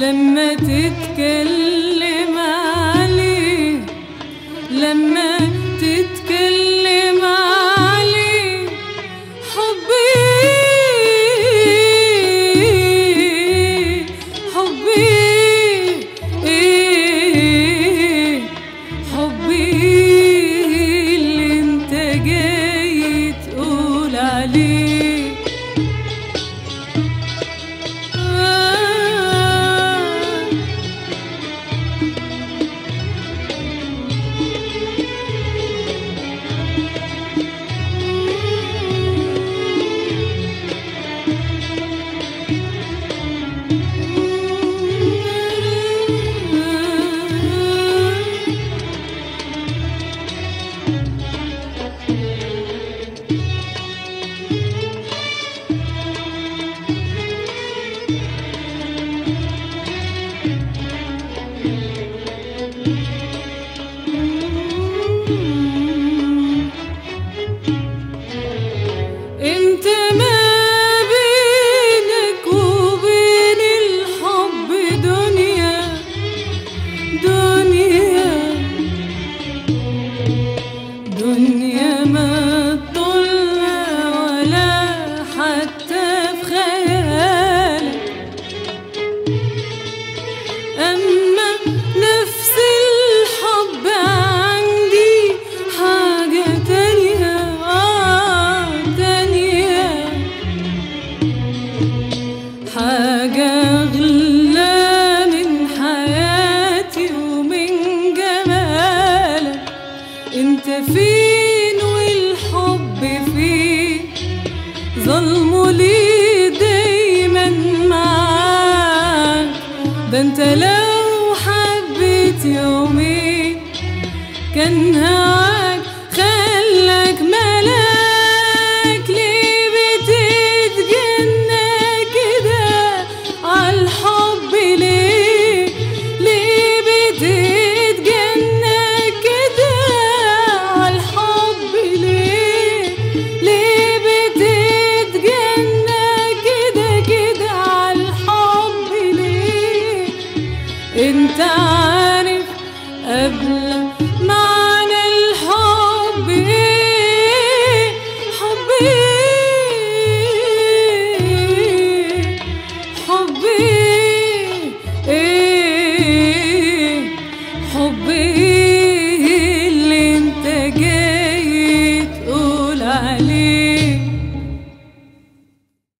لما تتكلم عليه لما تتكلم عليه حبي حبي حبي اللي انت جاي تقول عليه آه انت ما بينك وبين الحب دنيا دنيا دنيا ما تطلع ولا حتى في خيالك أما نفس الحب عندي حاجة تانية آه تانية حاجة أغلى من حياتي ومن جمالك انت فين والحب فين ظلمه ليه دايما معاك ده انت لو حبيت يومين كان هعيش